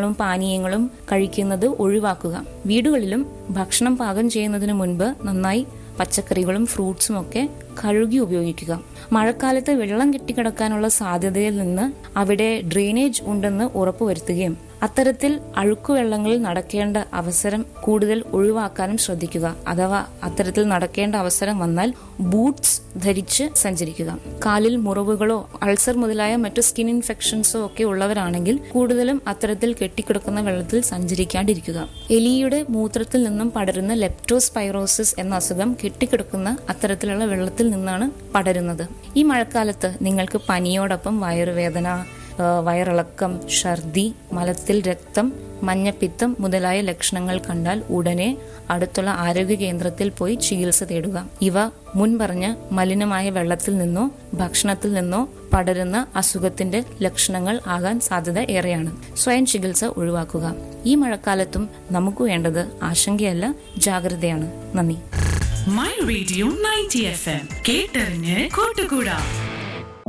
ഭക്ഷണങ്ങളും പാനീയങ്ങളും കഴിക്കുന്നത് ഒഴിവാക്കുക വീടുകളിലും ഭക്ഷണം പാകം ചെയ്യുന്നതിന് മുൻപ് നന്നായി പച്ചക്കറികളും ഫ്രൂട്ട്സും ഒക്കെ കഴുകി ഉപയോഗിക്കുക മഴക്കാലത്ത് വെള്ളം കെട്ടിക്കിടക്കാനുള്ള സാധ്യതയിൽ നിന്ന് അവിടെ ഡ്രെയിനേജ് ഉണ്ടെന്ന് ഉറപ്പുവരുത്തുകയും അത്തരത്തിൽ അഴുക്കുവെള്ളങ്ങളിൽ നടക്കേണ്ട അവസരം കൂടുതൽ ഒഴിവാക്കാനും ശ്രദ്ധിക്കുക അഥവാ അത്തരത്തിൽ നടക്കേണ്ട അവസരം വന്നാൽ ബൂട്ട്സ് ധരിച്ച് സഞ്ചരിക്കുക കാലിൽ മുറിവുകളോ അൾസർ മുതലായ മറ്റു സ്കിൻ ഇൻഫെക്ഷൻസോ ഒക്കെ ഉള്ളവരാണെങ്കിൽ കൂടുതലും അത്തരത്തിൽ കെട്ടിക്കിടക്കുന്ന വെള്ളത്തിൽ സഞ്ചരിക്കാണ്ടിരിക്കുക എലിയുടെ മൂത്രത്തിൽ നിന്നും പടരുന്ന ലെപ്റ്റോസ്പൈറോസിസ് എന്ന അസുഖം കെട്ടിക്കിടക്കുന്ന അത്തരത്തിലുള്ള വെള്ളത്തിൽ നിന്നാണ് പടരുന്നത് ഈ മഴക്കാലത്ത് നിങ്ങൾക്ക് പനിയോടൊപ്പം വയറുവേദന ആ, വയറിളക്കം ഛർദി മലത്തിൽ രക്തം മഞ്ഞപ്പിത്തം മുതലായ ലക്ഷണങ്ങൾ കണ്ടാൽ ഉടനെ അടുത്തുള്ള ആരോഗ്യ കേന്ദ്രത്തിൽ പോയി ചികിത്സ തേടുക ഇവ മുൻപറഞ്ഞ മലിനമായ വെള്ളത്തിൽ നിന്നോ ഭക്ഷണത്തിൽ നിന്നോ പടരുന്ന അസുഖത്തിന്റെ ലക്ഷണങ്ങൾ ആകാൻ സാധ്യത ഏറെയാണ് സ്വയം ചികിത്സ ഒഴിവാക്കുക ഈ മഴക്കാലത്തും നമുക്ക് വേണ്ടത് ആശങ്കയല്ല ജാഗ്രതയാണ് നന്ദി my radio ninety F M കേട്ടറിഞ്ഞ് കൂട്ടുകൂടാ